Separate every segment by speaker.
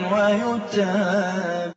Speaker 1: ويتاب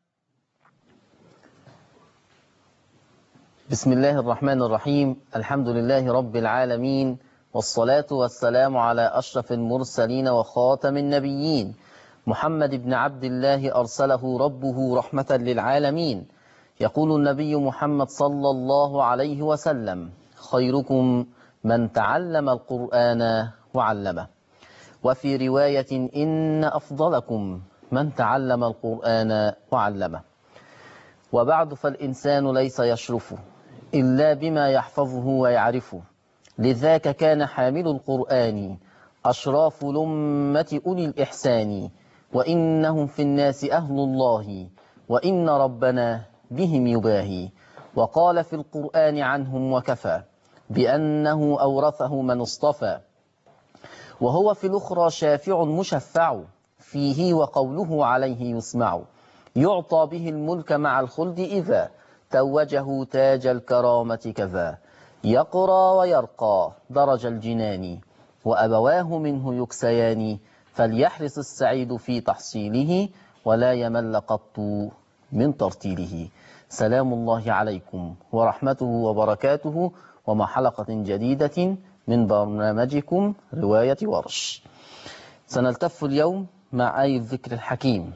Speaker 2: بسم الله الرحمن الرحيم الحمد لله رب العالمين والصلاة والسلام على أشرف المرسلين وخاتم النبيين محمد بن عبد الله أرسله ربه رحمة للعالمين يقول النبي محمد صلى الله عليه وسلم خيركم من تعلم القرآن وعلمه وفي رواية إن أفضلكم من تعلم القرآن وعلمه وبعد فالإنسان ليس يشرف إلا بما يحفظه ويعرفه لذاك كان حامل القرآن أشراف لمة أولي الإحسان وإنهم في الناس أهل الله وإن ربنا بهم يباهي وقال في القرآن عنهم وكفى بأنه أورثه من اصطفى وهو في الأخرى شافع مشفع فيه وقوله عليه يسمع يعطى به الملك مع الخلد إذا توجه تاج الكرامة كذا يقرى ويرقى درج الجنان وأبواه منه يكسيان فليحرص السعيد في تحصيله ولا يمل قط من ترتيله سلام الله عليكم ورحمته وبركاته ومع حلقة جديدة من برنامجكم رواية ورش سنلتف اليوم مع آية الذكر الحكيم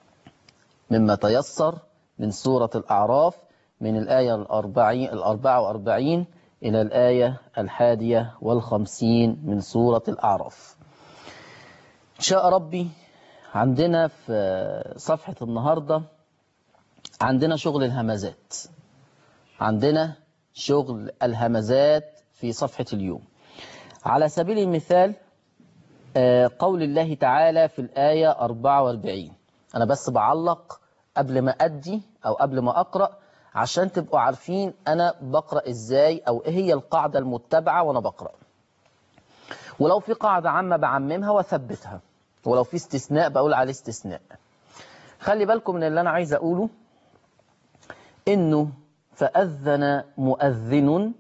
Speaker 2: مما تيسر من سورة الأعراف من الآية الأربعين الأربعة وأربعين إلى الآية الحادية والخمسين من سورة الأعراف إن شاء ربي عندنا في صفحة النهاردة عندنا شغل الهمزات عندنا شغل الهمزات في صفحة اليوم على سبيل المثال قول الله تعالى في الآية 44 أنا بس بعلق قبل ما أدي أو قبل ما أقرأ عشان تبقوا عارفين أنا بقرأ إزاي أو إيه هي القاعدة المتبعة وأنا بقرأ ولو في قاعدة عامة بعممها وثبتها ولو في استثناء بقول عليه استثناء خلي بالكم من اللي أنا عايز أقوله إنه فأذن مؤذن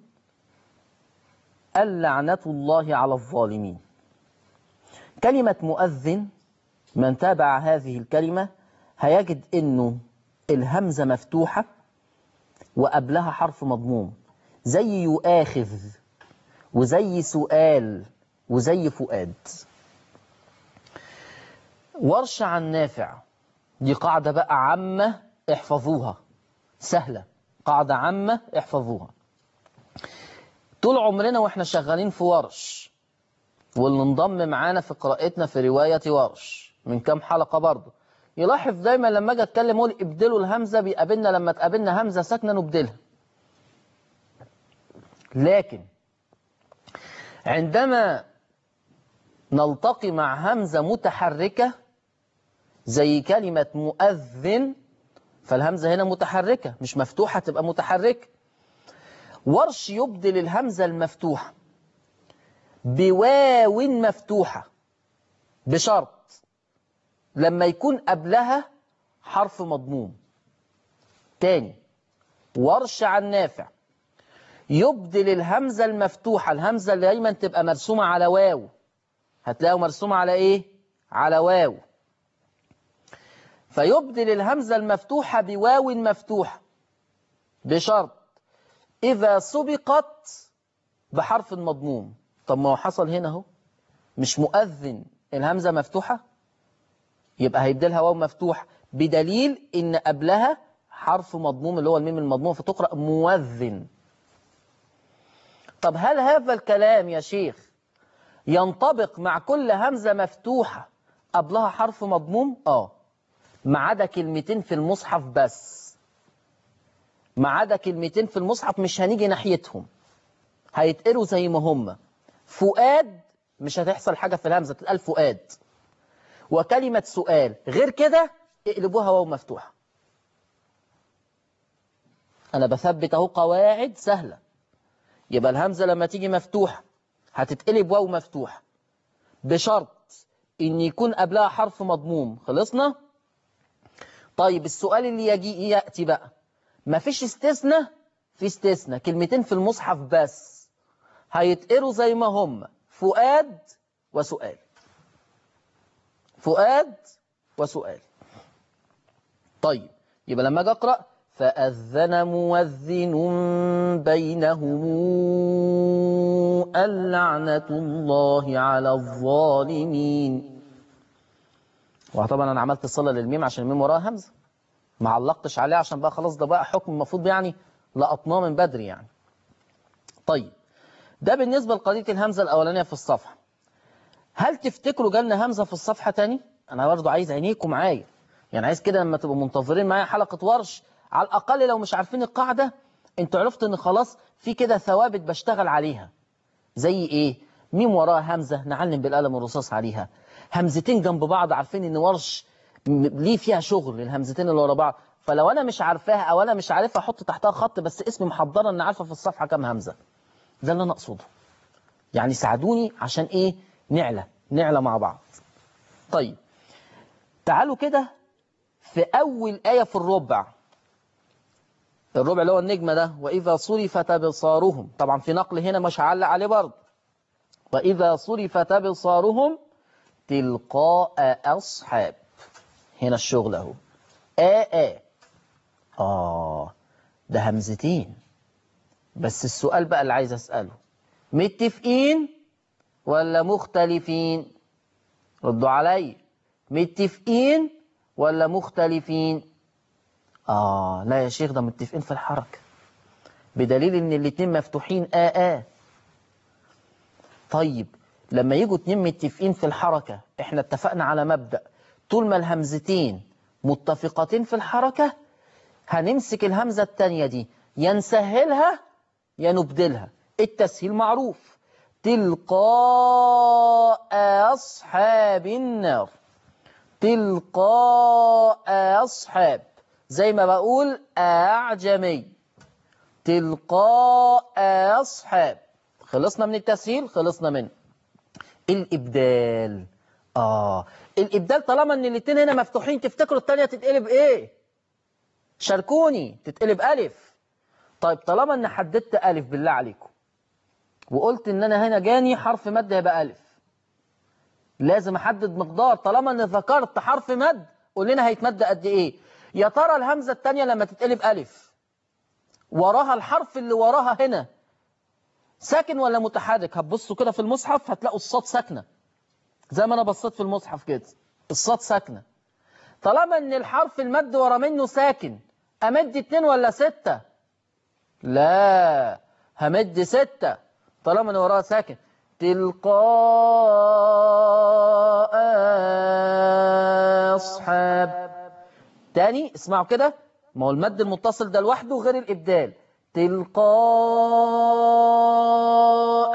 Speaker 2: اللعنة الله على الظالمين كلمة مؤذن من تابع هذه الكلمة هيجد إنه الهمزة مفتوحة وقبلها حرف مضموم زي يؤاخذ وزي سؤال وزي فؤاد ورش عن نافع دي قاعدة بقى عامة احفظوها سهلة قاعدة عامة احفظوها طول عمرنا واحنا شغالين في ورش واللي انضم معانا في قراءتنا في رواية ورش من كام حلقة برضه يلاحظ دايما لما اجي اتكلم اقول ابدلوا الهمزة بيقابلنا لما تقابلنا همزة ساكنة نبدلها لكن عندما نلتقي مع همزة متحركة زي كلمة مؤذن فالهمزة هنا متحركة مش مفتوحة تبقى متحركة ورش يبدل الهمزة المفتوحة بواو مفتوحة بشرط لما يكون قبلها حرف مضموم تاني ورش عن نافع يبدل الهمزة المفتوحة الهمزة اللي دايما تبقى مرسومة على واو هتلاقوا مرسومة على ايه على واو فيبدل الهمزة المفتوحة بواو مفتوحة بشرط إذا سبقت بحرف مضموم طب ما هو حصل هنا اهو مش مؤذن الهمزة مفتوحة يبقى هيبدلها واو مفتوح بدليل ان قبلها حرف مضموم اللي هو الميم المضموم فتقرأ مؤذن طب هل هذا الكلام يا شيخ ينطبق مع كل همزة مفتوحة قبلها حرف مضموم اه ما عدا كلمتين في المصحف بس ما عدا كلمتين في المصحف مش هنيجي ناحيتهم هيتقروا زي ما هم فؤاد مش هتحصل حاجة في الهمزة تتقال فؤاد وكلمة سؤال غير كده اقلبوها واو مفتوحة أنا بثبت أهو قواعد سهلة يبقى الهمزة لما تيجي مفتوحة هتتقلب واو مفتوحة بشرط إن يكون قبلها حرف مضموم خلصنا؟ طيب السؤال اللي يجي يأتي بقى مفيش استثناء في استثناء كلمتين في المصحف بس هيتقروا زي ما هم فؤاد وسؤال فؤاد وسؤال طيب يبقى لما اجي اقرا فاذن موذن بينهم اللعنه الله على الظالمين وطبعا انا عملت صله للميم عشان الميم وراها همزه ما علقتش عليه عشان بقى خلاص ده بقى حكم المفروض يعني لقطناه من بدري يعني طيب ده بالنسبه لقضيه الهمزه الاولانيه في الصفحه هل تفتكروا جالنا همزه في الصفحه تاني انا برضو عايز عينيكم معايا يعني عايز كده لما تبقوا منتظرين معايا حلقه ورش على الاقل لو مش عارفين القاعده انتوا عرفتوا ان خلاص في كده ثوابت بشتغل عليها زي ايه ميم وراها همزه نعلم بالقلم الرصاص عليها همزتين جنب بعض عارفين ان ورش م- ليه فيها شغل الهمزتين اللي ورا بعض فلو انا مش عارفاها او انا مش عارفها احط تحتها خط بس اسمي محضره ان عارفه في الصفحه كام همزه ده اللي انا اقصده يعني ساعدوني عشان ايه نعلى نعلى مع بعض طيب تعالوا كده في اول ايه في الربع الربع اللي هو النجمه ده واذا صرفت ابصارهم طبعا في نقل هنا مش هعلق عليه برضه واذا صرفت ابصارهم تلقاء اصحاب هنا الشغل اهو آ آ آه ده همزتين بس السؤال بقى اللي عايز أسأله متفقين ولا مختلفين ردوا علي متفقين ولا مختلفين آه لا يا شيخ ده متفقين في الحركة بدليل ان الاتنين مفتوحين آ آ طيب لما يجوا اتنين متفقين في الحركة احنا اتفقنا على مبدأ طول ما الهمزتين متفقتين في الحركة هنمسك الهمزة التانية دي يا نسهلها يا نبدلها التسهيل معروف تلقاء أصحاب النار تلقاء أصحاب زي ما بقول أعجمي تلقاء أصحاب خلصنا من التسهيل خلصنا منه الإبدال آه الإبدال طالما إن الاتنين هنا مفتوحين تفتكروا التانية تتقلب إيه شاركوني تتقلب ألف طيب طالما إن حددت ألف بالله عليكم وقلت إن أنا هنا جاني حرف مد هيبقى ألف لازم أحدد مقدار طالما إن ذكرت حرف مد قول لنا هيتمد قد إيه يا ترى الهمزة التانية لما تتقلب ألف وراها الحرف اللي وراها هنا ساكن ولا متحرك هتبصوا كده في المصحف هتلاقوا الصاد ساكنة زي ما أنا بصيت في المصحف كده الصاد ساكنة طالما ان الحرف المد ورا منه ساكن امد اتنين ولا ستة لا همد ستة طالما ان وراها ساكن تلقاء اصحاب تاني اسمعوا كده ما هو المد المتصل ده لوحده غير الابدال تلقاء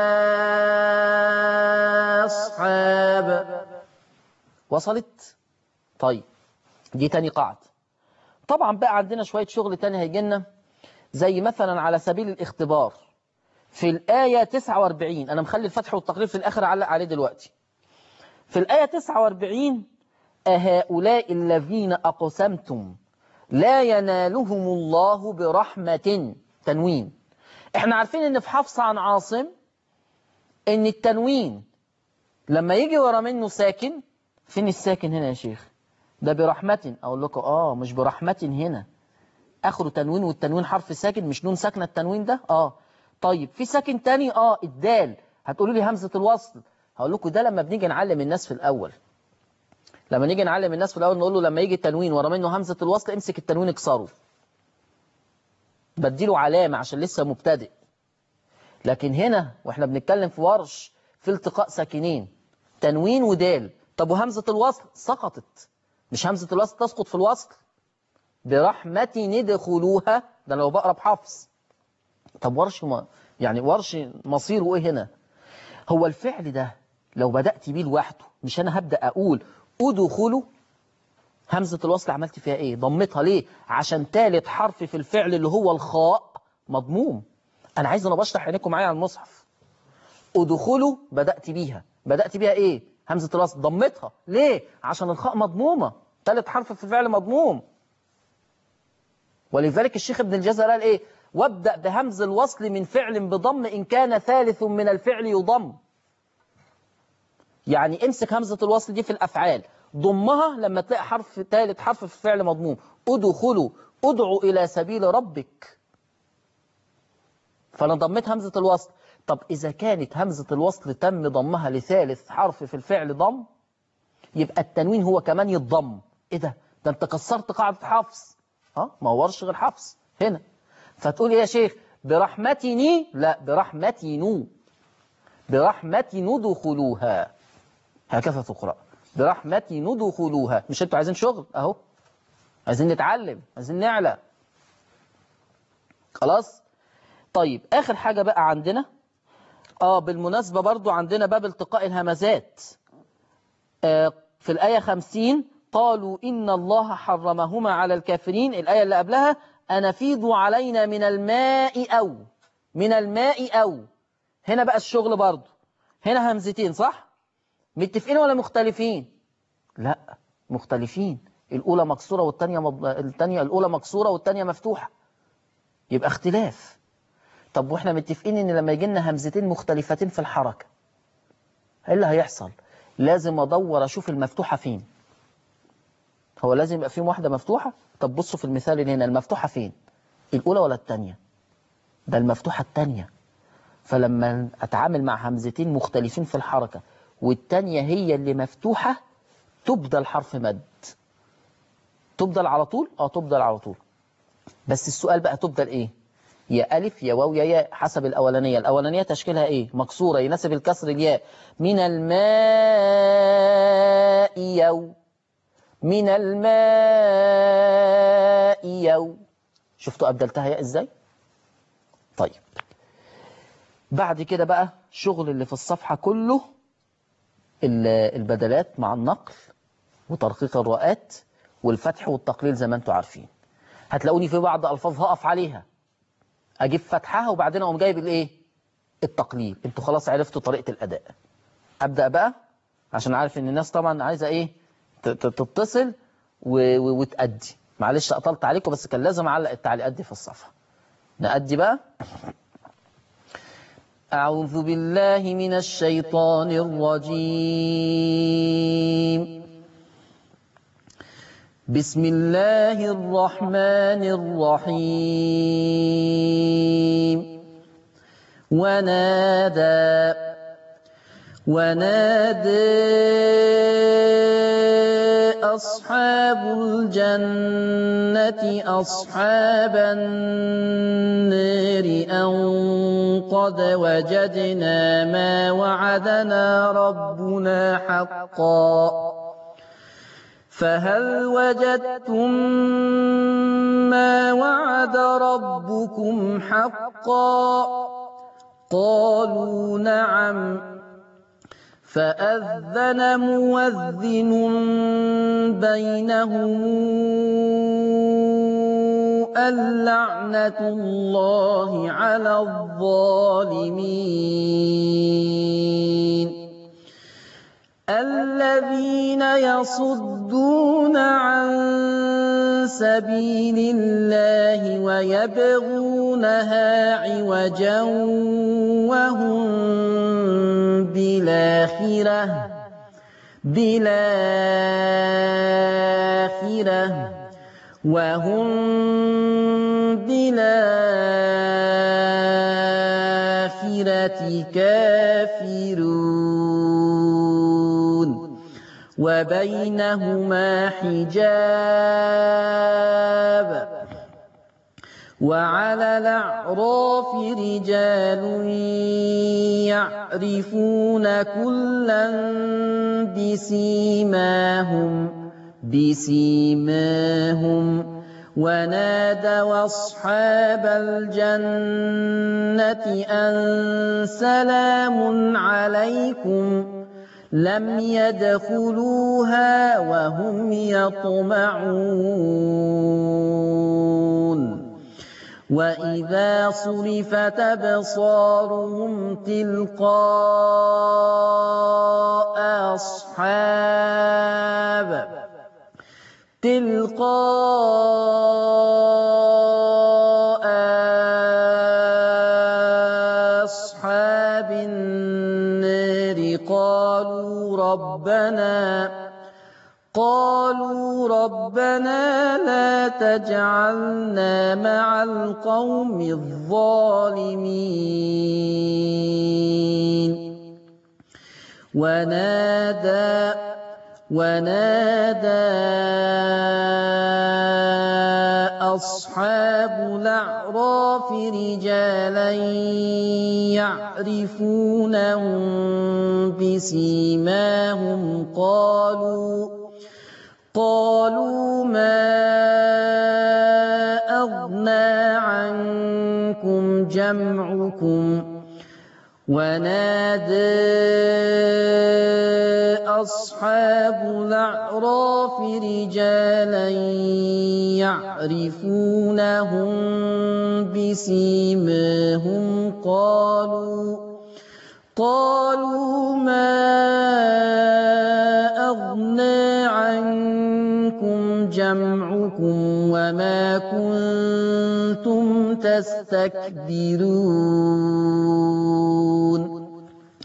Speaker 2: اصحاب وصلت طيب دي تاني قاعدة طبعا بقى عندنا شوية شغل تاني هيجي لنا زي مثلا على سبيل الاختبار في الآية 49 أنا مخلي الفتح والتقرير في الآخر علق عليه دلوقتي في الآية 49 أهؤلاء الذين أقسمتم لا ينالهم الله برحمة تنوين احنا عارفين ان في حفص عن عاصم ان التنوين لما يجي ورا منه ساكن فين الساكن هنا يا شيخ ده برحمة أقول لكم آه مش برحمة هنا آخره تنوين والتنوين حرف ساكن مش نون ساكنة التنوين ده آه طيب في ساكن تاني آه الدال هتقولوا لي همزة الوصل هقول لكم ده لما بنيجي نعلم الناس في الأول لما نيجي نعلم الناس في الأول نقول له لما يجي تنوين ورا منه همزة الوصل امسك التنوين اكسره بديله علامة عشان لسه مبتدئ لكن هنا واحنا بنتكلم في ورش في التقاء ساكنين تنوين ودال طب وهمزة الوصل سقطت مش همزة الوصل تسقط في الوصل برحمة ندخلوها ده لو بقرا بحفص طب ورش ما يعني ورش مصيره ايه هنا هو الفعل ده لو بدأت بيه لوحده مش انا هبدأ اقول ادخلوا همزة الوصل عملت فيها ايه ضمتها ليه عشان ثالث حرف في الفعل اللي هو الخاء مضموم انا عايز انا بشرح عينيكم معايا على المصحف ادخلوا بدأت بيها بدأت بيها ايه همزة الوصل ضمتها ليه عشان الخاء مضمومة ثالث حرف في الفعل مضموم ولذلك الشيخ ابن الجزر قال ايه وابدأ بهمز الوصل من فعل بضم إن كان ثالث من الفعل يضم يعني امسك همزة الوصل دي في الأفعال ضمها لما تلاقي حرف ثالث حرف في فعل مضموم ادخلوا ادعوا إلى سبيل ربك فأنا ضميت همزة الوصل طب إذا كانت همزة الوصل تم ضمها لثالث حرف في الفعل ضم يبقى التنوين هو كمان يتضم إيه ده ده أنت كسرت قاعدة حفص ها ما هو ورش غير حفص هنا فتقول إيه يا شيخ برحمتني لا برحمتي نو برحمتي ندخلوها هكذا تقرأ برحمتي ندخلوها مش انتوا عايزين شغل اهو عايزين نتعلم عايزين نعلى خلاص طيب آخر حاجة بقى عندنا آه بالمناسبة برضو عندنا باب التقاء الهمزات آه في الآية 50 قالوا إن الله حرمهما على الكافرين الآية اللي قبلها أنفيضوا علينا من الماء أو من الماء أو هنا بقى الشغل برضو هنا همزتين صح متفقين ولا مختلفين لا مختلفين الأولى مكسورة والتانية مض... التانية الأولى مكسورة والتانية مفتوحة يبقى اختلاف طب واحنا متفقين ان لما يجي لنا همزتين مختلفتين في الحركة ايه اللي هيحصل لازم ادور اشوف المفتوحة فين هو لازم يبقى فيهم واحدة مفتوحة طب بصوا في المثال اللي هنا المفتوحة فين الأولى ولا التانية ده المفتوحة التانية فلما اتعامل مع همزتين مختلفين في الحركة والتانية هي اللي مفتوحة تبدل حرف مد تبدل على طول اه تبدل على طول بس السؤال بقى تبدل ايه يا ألف يا واو يا ياء حسب الأولانية الأولانية تشكيلها إيه مكسورة يناسب الكسر الياء من الماء يو من الماء يو شفتوا أبدلتها ياء إزاي طيب بعد كده بقى شغل اللي في الصفحة كله البدلات مع النقل وترقيق الرؤات والفتح والتقليل زي ما انتم عارفين هتلاقوني في بعض ألفاظ هقف عليها اجيب فتحها وبعدين اقوم جايب الايه التقليل انتوا خلاص عرفتوا طريقه الاداء ابدا بقى عشان عارف ان الناس طبعا عايزه ايه تتصل وتأدي معلش قطلت عليكم بس كان لازم اعلق التعليقات دي في الصفحه نأدي بقى أعوذ بالله من الشيطان الرجيم بسم الله الرحمن الرحيم ونادى ونادى أصحاب الجنة أصحاب النار أن قد وجدنا ما وعدنا ربنا حقا فهل وجدتم ما وعد ربكم حقا قالوا نعم فأذن موذن بينهم اللعنة الله على الظالمين الذين يصدون عن سبيل الله ويبغونها عوجا وهم بالآخرة بالآخرة وهم بالآخرة كافرون وبينهما حجاب وعلى الأعراف رجال يعرفون كلا بسيماهم بسيماهم ونادوا أصحاب الجنة أن سلام عليكم لم يدخلوها وهم يطمعون وإذا صرفت أبصارهم تلقاء أصحاب تلقاء أصحاب النار قالوا ربنا قالوا ربنا لا تجعلنا مع القوم الظالمين ونادى ونادى أصحاب الأعراف رجالا يعرفونهم بسيماهم قالوا قالوا ما أغنى عنكم جمعكم ونادى أصحاب الأعراف رجالا يعرفونهم بسيماهم قالوا قالوا ما أغنى عنكم جمعكم وما كنتم تستكبرون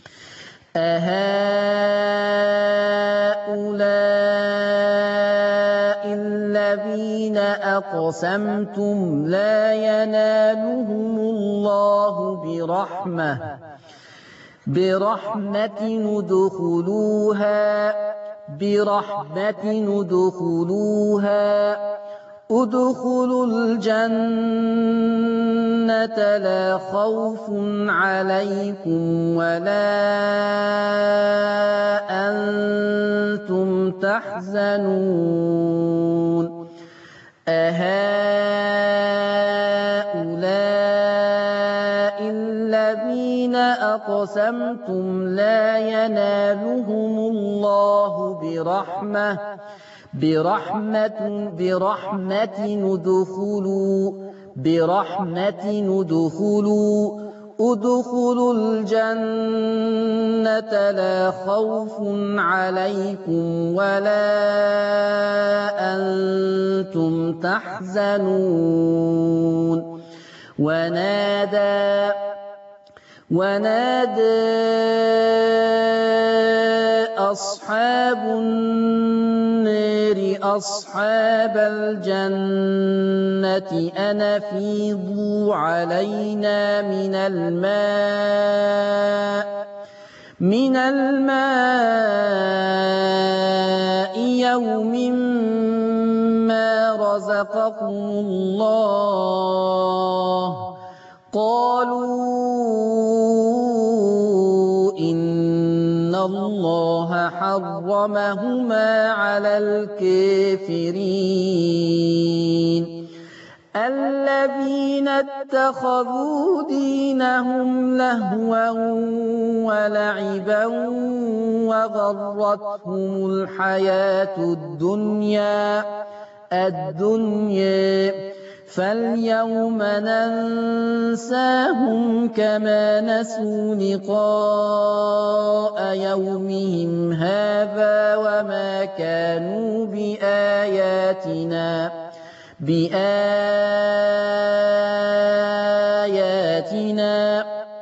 Speaker 2: أهؤلاء الذين أقسمتم لا ينالهم الله برحمة برحمة ندخلوها برحمة ندخلوها ادخلوا الجنة لا خوف عليكم ولا أنتم تحزنون أهؤلاء الذين أقسمتم لا ينالهم الله برحمة برحمة برحمة ندخلوا برحمة ندخلوا ادخلوا الجنة لا خوف عليكم ولا أنتم تحزنون ونادى ونادى أصحاب النار أصحاب الجنة أن أفيضوا علينا من الماء من الماء يوم ما رزقكم الله قالوا إن الله حرمهما على الكافرين الذين اتخذوا دينهم لهوا ولعبا وغرتهم الحياة الدنيا الدنيا فاليوم ننساهم كما نسوا لقاء يومهم هذا وما كانوا بآياتنا بآياتنا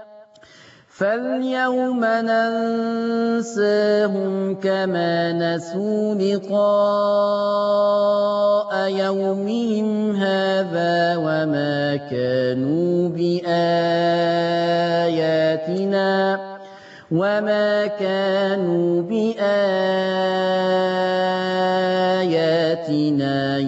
Speaker 2: فاليوم ننساهم كما نسوا لقاء يومهم هذا وما كانوا بآياتنا وما كانوا بآياتنا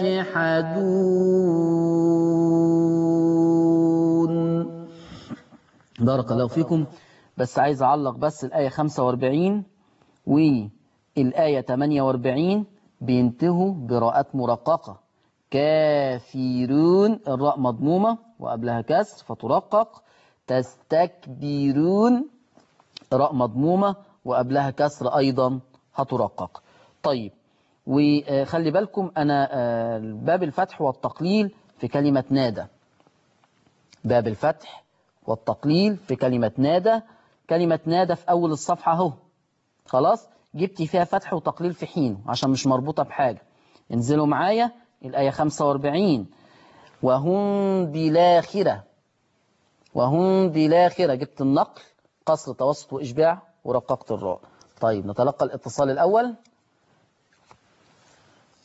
Speaker 2: يجحدون بارك الله فيكم بس عايز أعلق بس الآية 45 والآية 48 بينتهوا براءات مرققة كافرون الراء مضمومة وقبلها كسر فترقق تستكبرون راء مضمومة وقبلها كسر أيضا هترقق طيب وخلي بالكم أنا باب الفتح والتقليل في كلمة نادى باب الفتح والتقليل في كلمة نادى كلمة نادى في أول الصفحة اهو خلاص جبتي فيها فتح وتقليل في حين عشان مش مربوطة بحاجة انزلوا معايا الآية 45 وهم بالآخرة وهم بالآخرة جبت النقل قصر توسط وإشباع ورققت الراء طيب نتلقى الاتصال الأول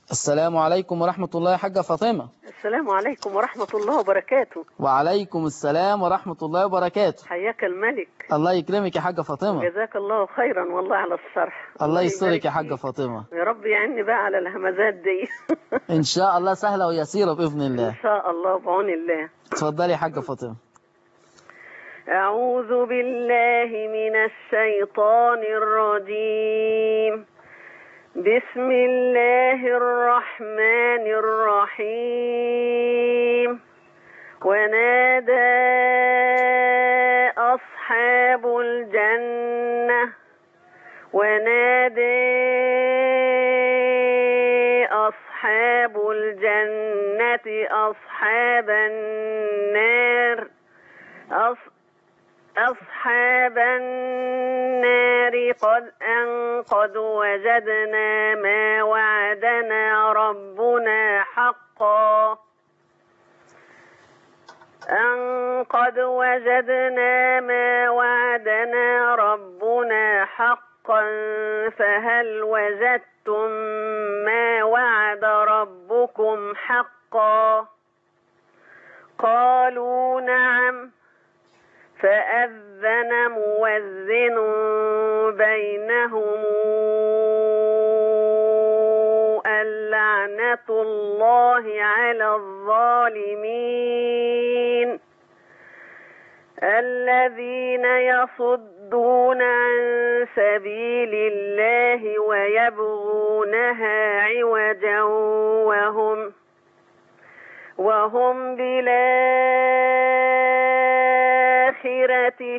Speaker 2: السلام عليكم ورحمة الله يا حاجة فاطمة
Speaker 1: السلام عليكم ورحمة الله وبركاته
Speaker 2: وعليكم السلام ورحمة الله وبركاته
Speaker 1: حياك الملك
Speaker 2: الله يكرمك يا حاجة فاطمة
Speaker 1: جزاك الله خيرا والله على الشرح
Speaker 2: الله يسترك
Speaker 1: يبارك
Speaker 2: يا حاجة
Speaker 1: فيك.
Speaker 2: فاطمة
Speaker 1: يا رب يعني بقى على الهمزات دي
Speaker 2: إن شاء الله سهلة ويسيرة بإذن
Speaker 1: إن
Speaker 2: الله
Speaker 1: شاء الله بعون الله
Speaker 2: اتفضلي يا حاجة فاطمة
Speaker 1: أعوذ بالله من الشيطان الرجيم بسم الله الرحمن الرحيم ونادى أصحاب الجنة ونادى أصحاب الجنة أصحاب النار أص أصحاب النار قد أن قد وجدنا ما وعدنا ربنا حقا أن قد وجدنا ما وعدنا ربنا حقا فهل وجدتم ما وعد ربكم حقا قالوا نعم فأذن موذن بينهم اللعنة الله على الظالمين الذين يصدون عن سبيل الله ويبغونها عوجا وهم وهم بالآخرة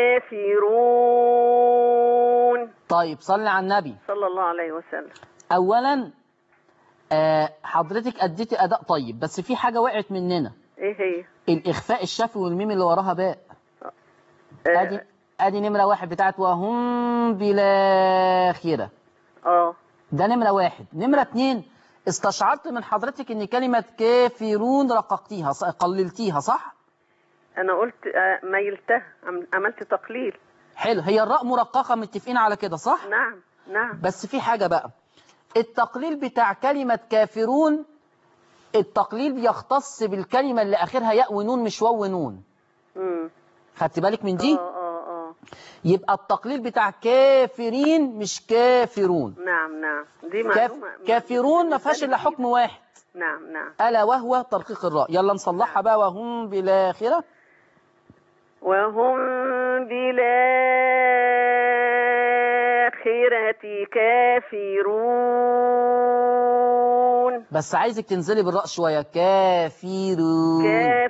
Speaker 1: كافرون
Speaker 2: طيب صلي على النبي
Speaker 1: صلى الله عليه وسلم
Speaker 2: أولا آه، حضرتك أديتي أداء طيب بس في حاجة وقعت مننا
Speaker 1: ايه هي
Speaker 2: الإخفاء الشفوي والميم اللي وراها باء
Speaker 1: آه،
Speaker 2: أدي أدي نمرة واحد بتاعت وهم بالآخرة
Speaker 1: اه
Speaker 2: ده نمرة واحد نمرة اتنين استشعرت من حضرتك ان كلمة كافرون رققتيها ص- قللتيها صح؟
Speaker 1: انا قلت آه، ميلتها عم- عملت تقليل
Speaker 2: حلو هي الراء مرققة متفقين على كده صح؟
Speaker 1: نعم نعم
Speaker 2: بس في حاجة بقى التقليل بتاع كلمة كافرون التقليل بيختص بالكلمة اللي آخرها ياء ونون مش واو ونون
Speaker 1: امم
Speaker 2: خدت بالك من دي؟
Speaker 1: اه اه اه
Speaker 2: يبقى التقليل بتاع كافرين مش كافرون
Speaker 1: نعم نعم دي
Speaker 2: كاف
Speaker 1: معلومة
Speaker 2: كافرون ما فيهاش إلا حكم واحد
Speaker 1: نعم نعم
Speaker 2: ألا وهو ترقيق الراء يلا نصلحها بقى وهم بالآخرة
Speaker 1: وهم بالآخرة كافرون
Speaker 2: بس عايزك تنزلي بالراء شوية كافرون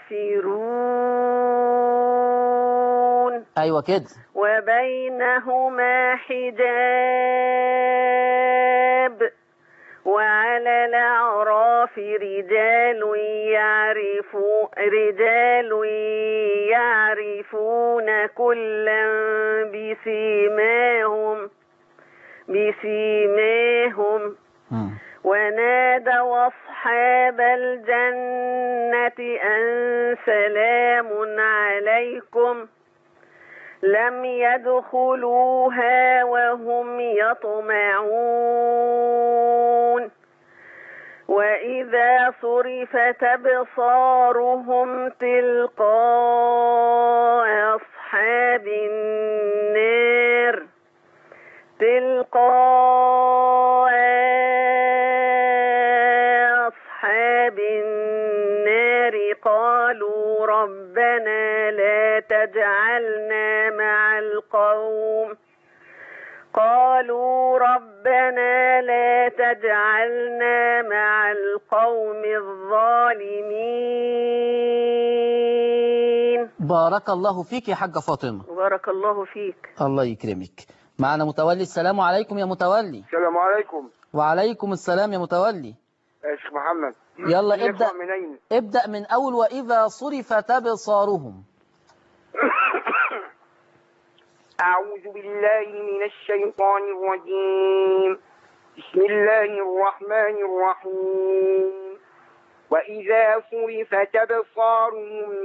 Speaker 1: كافرون
Speaker 2: أيوة كده
Speaker 1: وبينهما حجاب وعلى الأعراف رجال يعرفون رجال يعرفون كلا بسيماهم بسيماهم
Speaker 2: مم.
Speaker 1: ونادوا أصحاب الجنة أن سلام عليكم لم يدخلوها وهم يطمعون وإذا صرفت أبصارهم تلقاء أصحاب النار تلقاء أصحاب النار قالوا ربنا لا تجعلنا مع القوم قالوا ربنا لا تجعلنا مع القوم الظالمين
Speaker 2: بارك الله فيك يا حاجة فاطمة
Speaker 1: بارك الله فيك
Speaker 2: الله يكرمك معنا متولي السلام عليكم يا متولي
Speaker 3: السلام عليكم
Speaker 2: وعليكم السلام يا متولي
Speaker 3: يا شيخ محمد
Speaker 2: يلا
Speaker 3: نقرأ
Speaker 2: ابدأ
Speaker 3: منين
Speaker 2: ابدأ من أول وإذا صرفت أبصارهم
Speaker 3: أعوذ بالله من الشيطان الرجيم بسم الله الرحمن الرحيم وإذا صرفت أبصارهم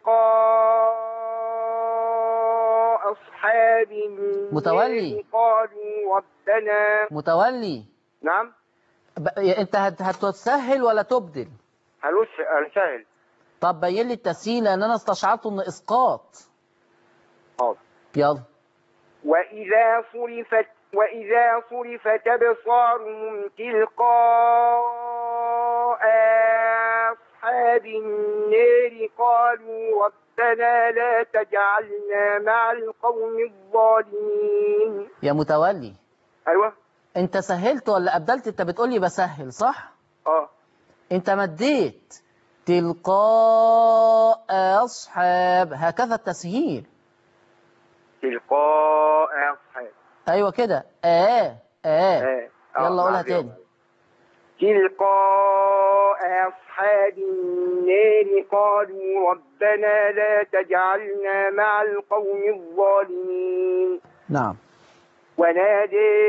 Speaker 3: تلقاء أصحاب النار
Speaker 2: متولي.
Speaker 3: قالوا ربنا
Speaker 2: متولي
Speaker 3: نعم
Speaker 2: ب... انت هت... هتسهل ولا تبدل
Speaker 3: هلوس هنسهل
Speaker 2: طب بين لي التسهيل لان انا استشعرت ان اسقاط
Speaker 3: حاضر
Speaker 2: يلا
Speaker 3: وإذا صرفت وإذا صرفت أبصارهم تلقاء أصحاب النار قالوا ربنا لا تجعلنا مع القوم الظالمين
Speaker 2: يا متولي
Speaker 3: أيوة
Speaker 2: انت سهلت ولا ابدلت انت بتقولي بسهل صح
Speaker 3: اه
Speaker 2: انت مديت تلقاء اصحاب هكذا التسهيل
Speaker 3: تلقاء أصحاب
Speaker 2: ايوه كده اه اه
Speaker 3: آه. آه،
Speaker 2: يلا قولها
Speaker 3: معذرة.
Speaker 2: تاني
Speaker 3: تلقاء أصحاب النار قالوا ربنا لا تجعلنا مع القوم الظالمين
Speaker 2: نعم
Speaker 3: ونادى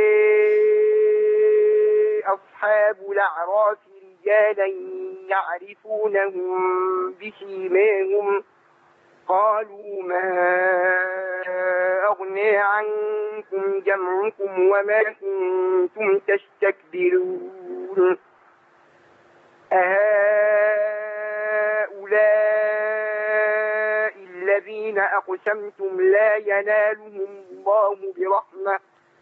Speaker 3: أصحاب الأعراف رجالا يعرفونهم بسيماهم قالوا ما أغنى عنكم جمعكم وما كنتم تستكبرون أهؤلاء الذين أقسمتم لا ينالهم الله برحمة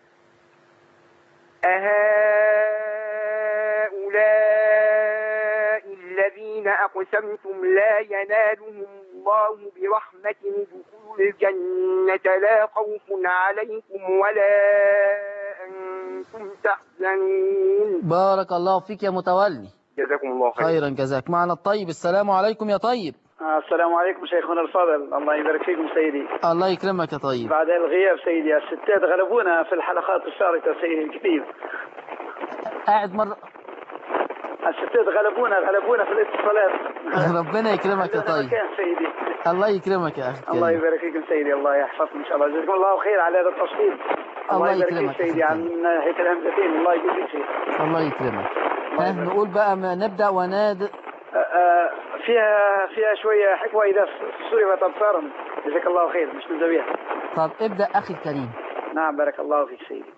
Speaker 3: أهؤلاء الذين أقسمتم لا ينالهم الله برحمة دخول الجنة لا خوف عليكم ولا أنتم تحزنون
Speaker 2: بارك الله فيك يا متولي
Speaker 3: جزاكم الله خير
Speaker 2: خيرا جزاك معنا الطيب السلام عليكم يا طيب
Speaker 4: السلام عليكم شيخنا الفاضل الله يبارك فيكم سيدي
Speaker 2: الله يكرمك يا طيب
Speaker 4: بعد الغياب سيدي الستات غلبونا في الحلقات السابقة سيدي الكثير
Speaker 2: قاعد مرة
Speaker 4: الستات غلبونا غلبونا في الاتصالات
Speaker 2: ربنا يكرمك يا
Speaker 4: خلونا
Speaker 2: طيب
Speaker 4: مكان سيدي
Speaker 2: الله يكرمك يا أخي
Speaker 4: الله
Speaker 2: الكريم.
Speaker 4: يبارك فيكم سيدي الله يحفظكم ان شاء الله جزاكم الله خير على هذا التفصيل
Speaker 2: الله
Speaker 4: يبارك
Speaker 2: يكرمك
Speaker 4: فيك سيدي
Speaker 2: يا
Speaker 4: عن ناحية الهمزتين الله يجزيك شيخ
Speaker 2: الله يكرمك ها نقول بقى ما نبدأ وناد
Speaker 4: آه، آه، فيها فيها شوية حكمة إذا صرفت أبصارهم جزاك الله خير مش من زبيها
Speaker 2: طب ابدأ أخي الكريم
Speaker 4: نعم بارك الله فيك سيدي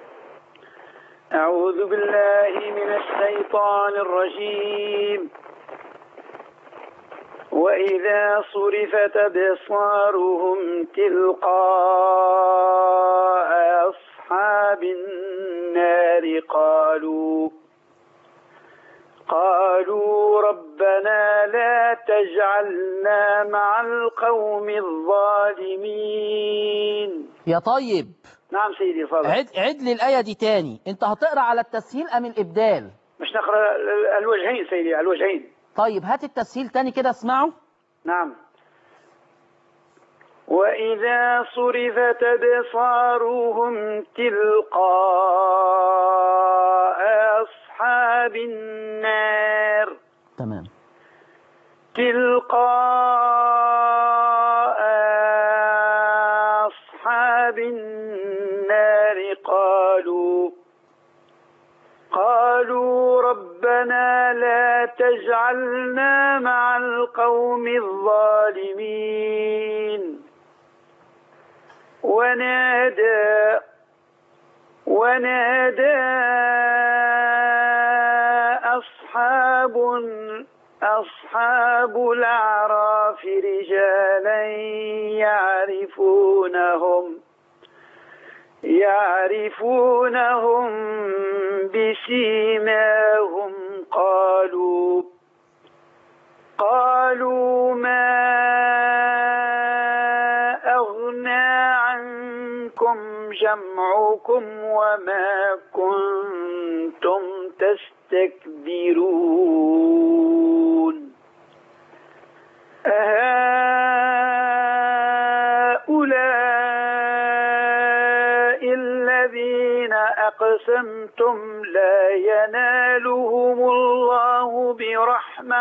Speaker 4: أعوذ بالله من الشيطان الرجيم وإذا صرفت أبصارهم تلقاء أصحاب النار قالوا قالوا ربنا لا تجعلنا مع القوم الظالمين
Speaker 2: يا طيب
Speaker 4: نعم سيدي فضل
Speaker 2: عد, عد لي الآية دي تاني انت هتقرأ على التسهيل أم الإبدال
Speaker 4: مش نقرأ ال- الوجهين سيدي الوجهين
Speaker 2: طيب هات التسهيل تاني كده اسمعه
Speaker 4: نعم وإذا صرفت أبصارهم تلقاء أصحاب النار
Speaker 2: تمام
Speaker 4: تلقاء أصحاب النار قالوا قالوا ربنا لا تجعلنا مع القوم الظالمين ونادى ونادى أصحاب أصحاب الأعراف رجالا يعرفونهم يعرفونهم بسيماهم قالوا قالوا ما أغنى عنكم جمعكم وما كنتم تستكبرون هؤلاء الذين أقسمتم لا ينالهم الله برحمة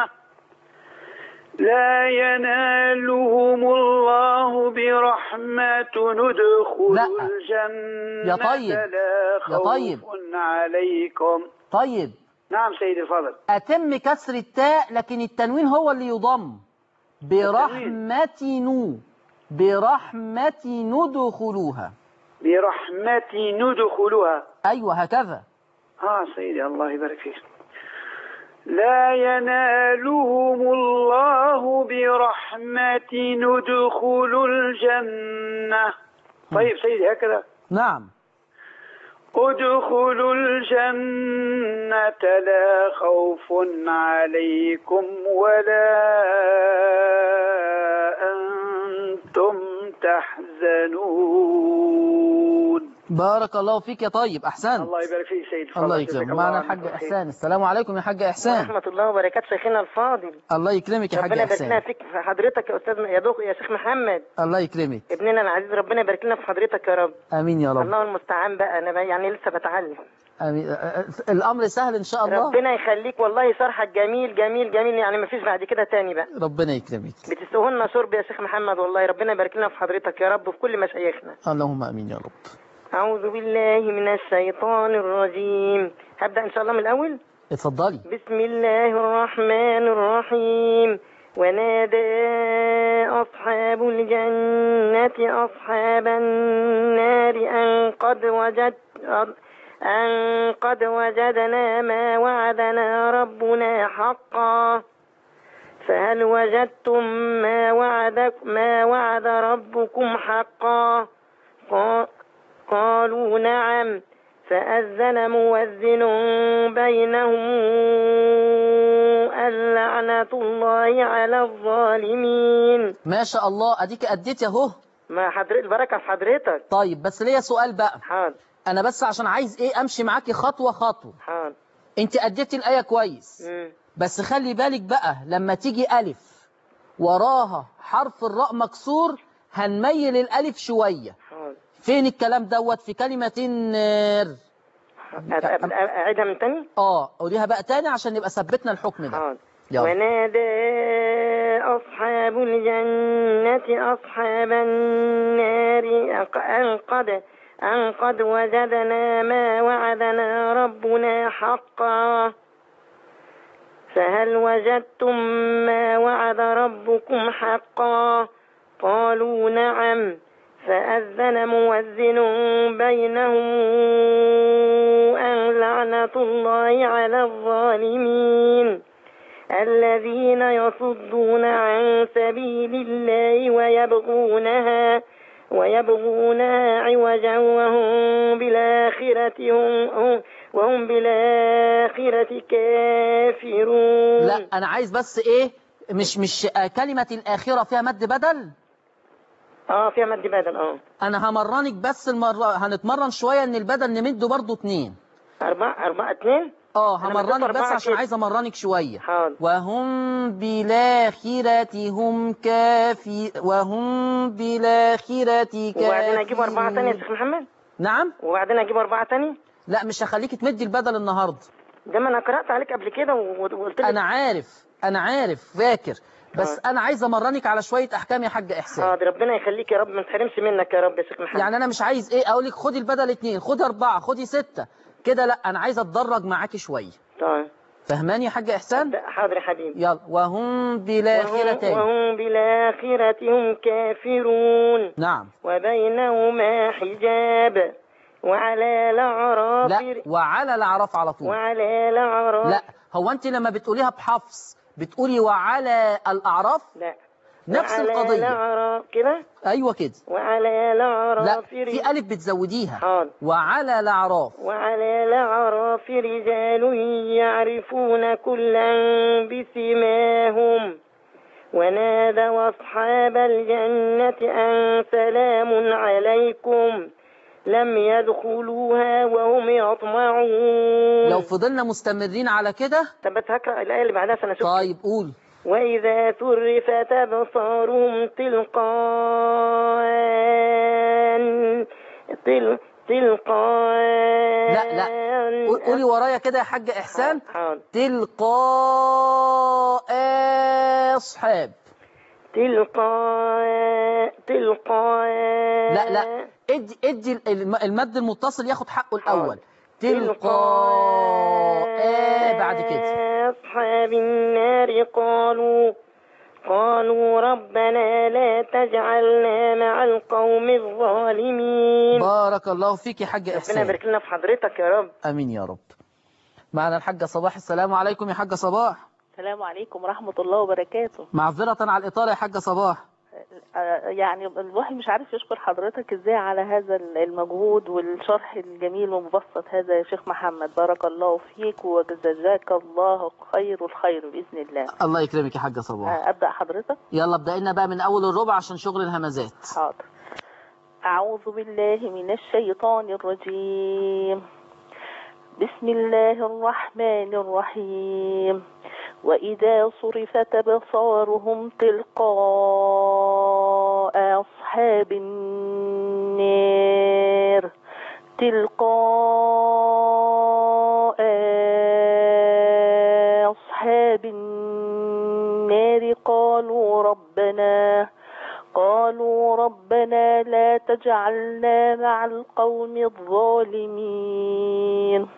Speaker 4: لا ينالهم الله برحمة ندخل
Speaker 2: لا.
Speaker 4: الجنة
Speaker 2: يا طيب.
Speaker 4: لا
Speaker 2: يا طيب.
Speaker 4: خوف عليكم
Speaker 2: طيب
Speaker 4: نعم سيدي الفضل
Speaker 2: أتم كسر التاء لكن التنوين هو اللي يضم برحمة نو برحمة ندخلوها
Speaker 4: برحمة ندخلها
Speaker 2: أيوة هكذا
Speaker 4: اه سيدي الله يبارك فيك لا ينالهم الله برحمة ندخل الجنة طيب سيدي هكذا
Speaker 2: نعم
Speaker 4: ادخلوا الجنة لا خوف عليكم ولا أنتم تحزنون
Speaker 2: بارك الله فيك يا طيب أحسنت
Speaker 4: الله يبارك فيك سيد
Speaker 2: الله
Speaker 4: جزاك
Speaker 2: يكرمك معنا
Speaker 4: عنك
Speaker 2: الحاج
Speaker 4: خير.
Speaker 2: إحسان السلام عليكم يا حاج إحسان
Speaker 5: ورحمة الله وبركاته شيخنا الفاضل
Speaker 2: الله يكرمك يا حاج
Speaker 5: ربنا يبارك لنا
Speaker 2: إحسان
Speaker 5: فيك في حضرتك يا أستاذ يا دوق يا شيخ محمد
Speaker 2: الله يكرمك
Speaker 5: ابننا العزيز ربنا يبارك لنا في حضرتك يا رب
Speaker 2: آمين يا رب
Speaker 5: الله المستعان بقى أنا بقى يعني لسه بتعلم
Speaker 2: آمين. الأمر سهل إن شاء الله
Speaker 5: ربنا يخليك والله شرحك جميل جميل جميل يعني ما فيش بعد كده تاني بقى
Speaker 2: ربنا يكرمك
Speaker 5: بتسهلنا شرب يا شيخ محمد والله ربنا يبارك لنا في حضرتك يا رب وفي كل مشايخنا
Speaker 2: اللهم آمين يا رب
Speaker 5: أعوذ بالله من الشيطان الرجيم هبدأ إن شاء الله من الأول
Speaker 2: اتفضلي
Speaker 5: بسم الله الرحمن الرحيم ونادى أصحاب الجنة أصحاب النار أن قد وجد أن قد وجدنا ما وعدنا ربنا حقا فهل وجدتم ما وعد ما وعد ربكم حقا قا- قالوا نعم فأذن موذن بينهم اللعنة الله على الظالمين
Speaker 2: ما شاء الله أديك أديت ياهو
Speaker 5: ما حضرتك البركة في حضرتك
Speaker 2: طيب بس ليا سؤال بقى
Speaker 5: حاضر
Speaker 2: أنا بس عشان عايز إيه أمشي معاكي خطوة خطوة
Speaker 5: حاضر
Speaker 2: أنت أديتي الآية كويس
Speaker 5: مم.
Speaker 2: بس خلي بالك بقى لما تيجي ألف وراها حرف الراء مكسور هنميل الألف شوية
Speaker 5: حاضر
Speaker 2: فين الكلام دوت في كلمة النار
Speaker 5: أ- أ- أ- أعيدها من تاني
Speaker 2: اه قوليها بقى تاني عشان نبقى ثبتنا الحكم ده
Speaker 5: حاضر
Speaker 2: يلا
Speaker 5: ونادى أصحاب الجنة أصحاب النار أن قد أن قد وجدنا ما وعدنا ربنا حقا فهل وجدتم ما وعد ربكم حقا قالوا نعم فأذن موذن بينهم أن لعنة الله على الظالمين الذين يصدون عن سبيل الله ويبغونها ويبغونها عوجا وهم بالآخرة هم وهم بالآخرة كافرون
Speaker 2: لا أنا عايز بس إيه مش مش آه، كلمة الآخرة فيها مد بدل
Speaker 5: اه فيها مد بدل اه
Speaker 2: أنا همرنك بس المرة هنتمرن شوية إن البدل نمده برضو اتنين
Speaker 5: أربعة أربعة اتنين
Speaker 2: اه
Speaker 5: أنا بديت
Speaker 2: همرنك بس
Speaker 5: أربعة
Speaker 2: عشان
Speaker 5: كده.
Speaker 2: عايز امرنك شوية
Speaker 5: حاضر
Speaker 2: وهم بالآخرة هم كافي وهم بالآخرة
Speaker 5: وبعدين أجيب أربعة تانية يا
Speaker 2: كافرون
Speaker 5: شيخ محمد
Speaker 2: نعم
Speaker 5: وبعدين أجيب أربعة تانية
Speaker 2: لا مش هخليك تمدي البدل النهاردة
Speaker 5: ده ما أنا قرأت عليك قبل كده و- وقلت لك
Speaker 2: انا عارف انا عارف فاكر بس انا عايز امرنك على شوية احكام يا حاج احسان
Speaker 5: حاضر ربنا يخليك يا رب ما تحرمش منك يا رب يا شيخ محمد
Speaker 2: يعني انا مش عايز ايه اقول لك خدي البدل اتنين خدي اربعة خدي ستة كده لا انا عايز اتدرج معاكي شوية
Speaker 5: طيب
Speaker 2: فهماني يا حاج احسان
Speaker 5: ده حاضر يا حبيبي
Speaker 2: يلا وهم بالآخرة
Speaker 5: وهم, وهم بالآخرة هم كافرون
Speaker 2: نعم
Speaker 5: وبينهما حجاب وعلى الأعراف
Speaker 2: لا وعلى الاعراف على طول
Speaker 5: وعلى الأعراف
Speaker 2: لا هو انت لما بتقوليها بحفص بتقولي وعلى الاعراف
Speaker 5: لا
Speaker 2: نفس
Speaker 5: وعلى
Speaker 2: القضية
Speaker 5: الأعراف كده
Speaker 2: ايوه كده
Speaker 5: وعلى الأعراف
Speaker 2: لا
Speaker 5: رجال-
Speaker 2: في الف بتزوديها
Speaker 5: حاضر
Speaker 2: وعلى الاعراف
Speaker 5: وعلى الأعراف رجال يعرفون كلا بسماهم ونادوا أصحاب الجنة أن سلام عليكم لم يدخلوها وهم يطمعون
Speaker 2: لو فضلنا مستمرين على كده
Speaker 5: طب بس هقرأ الآية اللي بعدها عشان أشوف
Speaker 2: طيب قول
Speaker 5: وإذا صرفت أبصارهم تلقاء تل تلقاء
Speaker 2: لا لا قول- قولي ورايا كده يا حاج احسان
Speaker 5: حاضر
Speaker 2: تلقاء اصحاب
Speaker 5: تلقاء تلقاء
Speaker 2: لا لا ادي ادي الم- المد المتصل ياخد حقه الاول
Speaker 5: حاضر.
Speaker 2: تلقاء بعد كده
Speaker 5: أصحاب النار قالوا قالوا ربنا لا تجعلنا مع القوم الظالمين
Speaker 2: بارك الله فيك يا حاج
Speaker 5: ربنا
Speaker 2: احسان
Speaker 5: يبارك لنا في حضرتك يا رب
Speaker 2: امين يا رب معنا الحاجة صباح السلام عليكم يا حاجة صباح
Speaker 6: السلام عليكم ورحمة الله وبركاته
Speaker 2: معذرة على الإطالة يا حاجة صباح
Speaker 6: آه، يعني الواحد مش عارف يشكر حضرتك ازاي على هذا المجهود والشرح الجميل ومبسط هذا يا شيخ محمد بارك الله فيك وجزاك الله خير الخير بإذن الله
Speaker 2: الله يكرمك يا حاجة صباح
Speaker 6: آه، أبدأ حضرتك
Speaker 2: يلا ابدأ لنا بقى من أول الربع عشان شغل الهمزات
Speaker 6: حاضر أعوذ بالله من الشيطان الرجيم بسم الله الرحمن الرحيم وإذا صرفت أبصارهم تلقاء أصحاب النار تلقاء أصحاب النار قالوا ربنا قالوا ربنا لا تجعلنا مع القوم الظالمين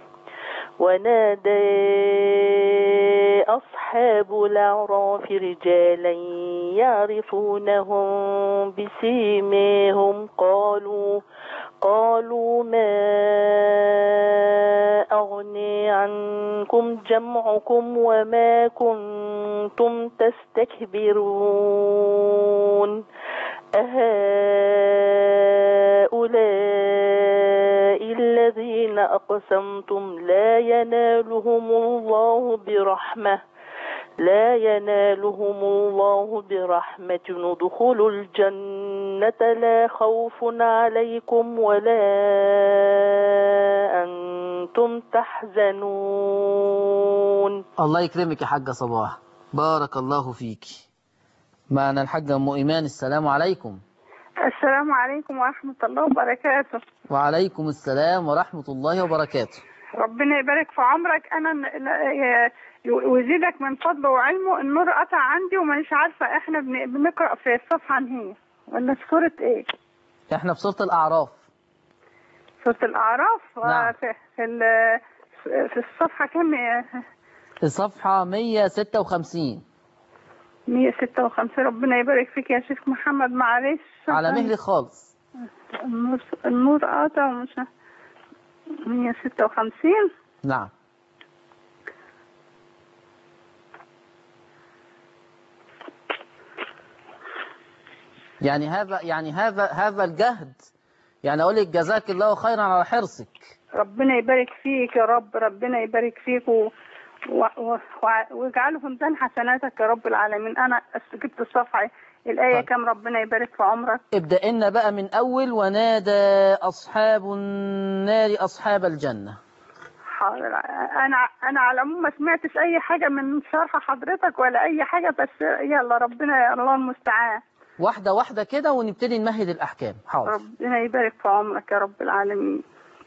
Speaker 6: ونادى أصحاب الأعراف رجالا يعرفونهم بسيماهم قالوا قالوا ما أغني عنكم جمعكم وما كنتم تستكبرون أهؤلاء الذين أقسمتم لا ينالهم الله برحمة لا ينالهم الله برحمة ادخلوا الجنة لا خوف عليكم ولا أنتم تحزنون
Speaker 2: الله يكرمك يا حاجة صباح بارك الله فيك معنا الحاجة أم إيمان السلام عليكم
Speaker 7: السلام عليكم ورحمة الله وبركاته
Speaker 2: وعليكم السلام ورحمة الله وبركاته
Speaker 7: ربنا يبارك في عمرك أنا ن- ن- ويزيدك من فضله وعلمه النور قطع عندي ومش عارفة إحنا بن- بنقرأ في الصفحة هي ولا في سورة إيه؟
Speaker 2: احنا في سورة الأعراف
Speaker 7: سورة الأعراف
Speaker 2: نعم.
Speaker 7: في في, ال- في الصفحة كام؟
Speaker 2: الصفحة 156
Speaker 7: 156 ربنا يبارك فيك يا شيخ محمد معلش
Speaker 2: على مهلي خالص
Speaker 7: النور النور قاطع ومش 156
Speaker 2: نعم يعني هذا يعني هذا هذا الجهد يعني اقول لك جزاك الله خيرا على حرصك
Speaker 7: ربنا يبارك فيك يا رب ربنا يبارك فيك و... و... و... وع- واجعله في ميزان حسناتك يا رب العالمين انا جبت الصفحه الايه
Speaker 2: طيب.
Speaker 7: كام ربنا يبارك في عمرك
Speaker 2: ابدأ لنا بقى من اول ونادى اصحاب النار اصحاب الجنة
Speaker 7: حاضر انا انا على العموم ما سمعتش اي حاجه من شرح حضرتك ولا اي حاجه بس يلا ربنا يا الله المستعان
Speaker 2: واحدة واحدة كده ونبتدي نمهد الأحكام حاضر
Speaker 7: ربنا يبارك في عمرك يا رب العالمين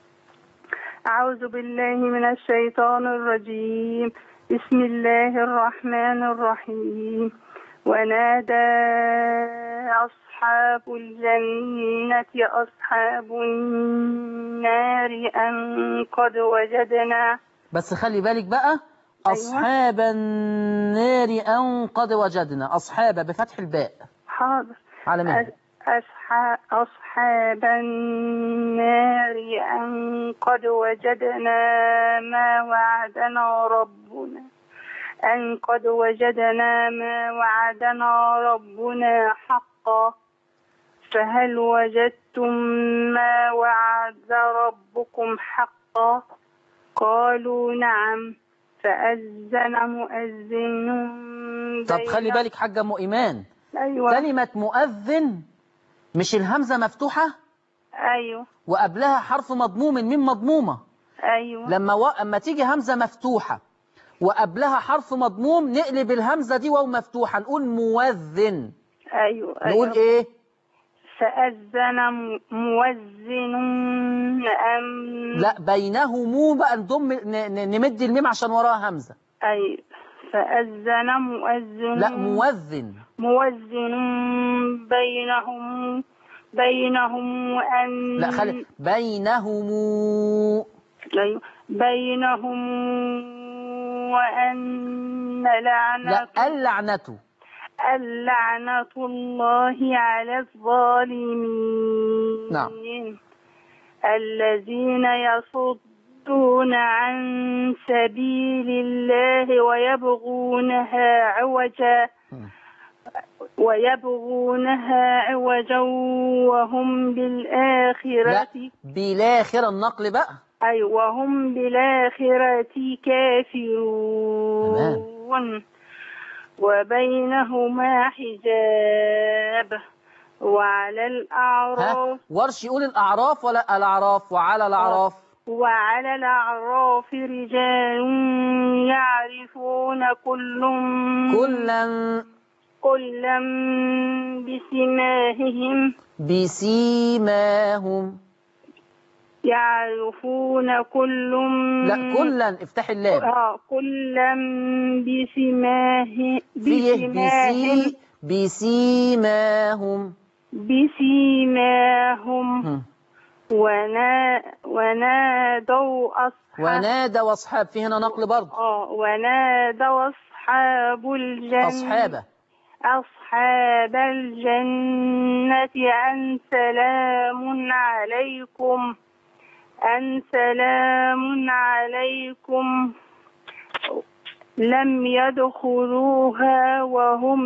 Speaker 7: أعوذ بالله من الشيطان الرجيم بسم الله الرحمن الرحيم ونادى أصحاب الجنة أصحاب النار أن قد وجدنا
Speaker 2: بس خلي بالك بقى أصحاب النار أن قد وجدنا أصحاب بفتح الباء
Speaker 7: حاضر
Speaker 2: على مهل
Speaker 7: أصحاب, أصحاب النار أن قد وجدنا ما وعدنا ربنا أن قد وجدنا ما وعدنا ربنا حقا فهل وجدتم ما وعد ربكم حقا قالوا نعم فأذن مؤذن
Speaker 2: طب خلي
Speaker 7: بين-
Speaker 2: بالك حاجة أم إيمان
Speaker 7: أيوة
Speaker 2: كلمة مؤذن مش الهمزة مفتوحة
Speaker 7: أيوة
Speaker 2: وقبلها حرف مضموم من مضمومة
Speaker 7: أيوة
Speaker 2: لما و... اما تيجي همزة مفتوحة وقبلها حرف مضموم نقلب الهمزة دي واو مفتوحة نقول موذن
Speaker 7: أيوة
Speaker 2: نقول
Speaker 7: أيوة.
Speaker 2: ايه
Speaker 7: فأذن م- مؤذن أم
Speaker 2: لا بينهم بقى نضم ن... ن... نمد الميم عشان وراها همزة
Speaker 7: أي فأذن مؤذن
Speaker 2: لا موذن
Speaker 7: مؤذن بينهم بينهم وأن
Speaker 2: لا خلي بينهم
Speaker 7: أيوة. بينهم وأن لعنة
Speaker 2: لا اللعنة
Speaker 7: اللعنة الله على الظالمين
Speaker 2: نعم.
Speaker 7: الذين يصدون ويصدون عن سبيل الله ويبغونها عوجا ويبغونها عوجا وهم
Speaker 2: لا
Speaker 7: بالآخرة
Speaker 2: بالاخر النقل بقى
Speaker 7: أي وهم بالآخرة كافرون وبينهما حجاب وعلى
Speaker 2: ها
Speaker 7: الأعراف
Speaker 2: ورش يقول الاعراف ولا الاعراف وعلى الاعراف
Speaker 7: وعلى الأعراف رجال يعرفون كل
Speaker 2: كلا
Speaker 7: كلا بسماههم
Speaker 2: بسيماهم
Speaker 7: يعرفون كل
Speaker 2: لا كلا افتح اللام
Speaker 7: آه كلا بسماه
Speaker 2: فيه
Speaker 7: بسماهم
Speaker 2: بسي بسيماهم
Speaker 7: بسيماهم
Speaker 2: هم.
Speaker 7: ونا ونادوا أصحاب
Speaker 2: ونادى واصحاب في هنا نقل برضه
Speaker 7: آه ونادوا أصحاب الجنة
Speaker 2: اصحابه
Speaker 7: أصحاب الجنة أن سلام عليكم أن سلام عليكم لم يدخلوها وهم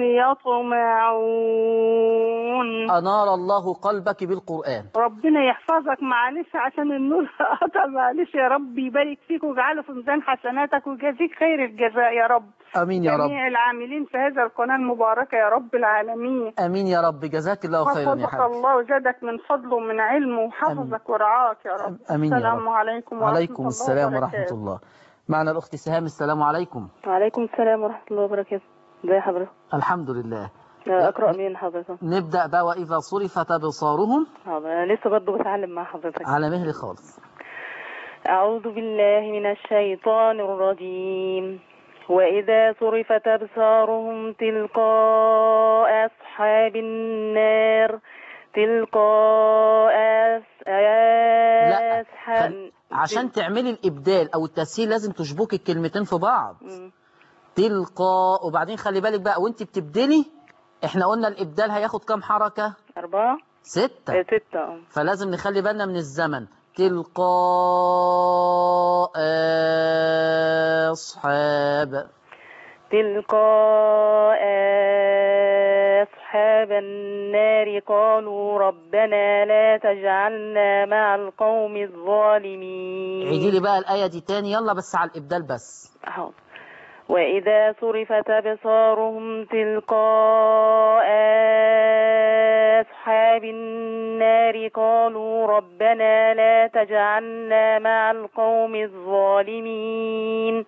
Speaker 7: يطمعون
Speaker 2: انار الله قلبك بالقران
Speaker 7: ربنا يحفظك معلش عشان النور قطع معلش يا رب يبارك فيك ويجعله في ميزان حسناتك ويجازيك خير الجزاء يا رب
Speaker 2: امين يا رب
Speaker 7: جميع العاملين في هذا القناة المباركة يا رب العالمين
Speaker 2: امين يا رب جزاك الله خيرا يا
Speaker 7: حفظك
Speaker 2: حبيبي
Speaker 7: الله وزادك من فضله ومن علمه وحفظك ورعاك يا رب
Speaker 2: امين يا
Speaker 7: السلام
Speaker 2: رب
Speaker 7: عليكم ورحمة
Speaker 2: عليكم
Speaker 7: الله
Speaker 2: السلام ورحمه
Speaker 7: وبركاته.
Speaker 2: الله معنا الاخت سهام السلام عليكم
Speaker 6: وعليكم السلام ورحمة الله وبركاته ازي حضرتك
Speaker 2: الحمد لله
Speaker 6: اقرأ مين حضرتك
Speaker 2: نبدا بقى واذا صرفت ابصارهم
Speaker 6: حاضر انا لسه برضه بتعلم مع حضرتك
Speaker 2: على مهلي خالص
Speaker 6: أعوذ بالله من الشيطان الرجيم وإذا صرفت أبصارهم تلقاء أصحاب النار تلقاء أس-
Speaker 2: لا
Speaker 6: أصحاب
Speaker 2: خل... عشان تعملي الابدال او التسهيل لازم تشبكي الكلمتين في بعض
Speaker 6: مم.
Speaker 2: تلقاء وبعدين خلي بالك بقى وانت بتبدلي احنا قلنا الابدال هياخد كام حركه
Speaker 6: أربعة
Speaker 2: ستة
Speaker 6: آه، ستة آه.
Speaker 2: فلازم نخلي بالنا من الزمن تلقاء أصحاب
Speaker 6: تلقاء أصحاب النار قالوا ربنا لا تجعلنا مع القوم الظالمين
Speaker 2: عيدي لي بقى الآية دي تاني يلا بس على الإبدال بس
Speaker 6: حاضر. وإذا صرفت أبصارهم تلقاء أصحاب النار قالوا ربنا لا تجعلنا مع القوم الظالمين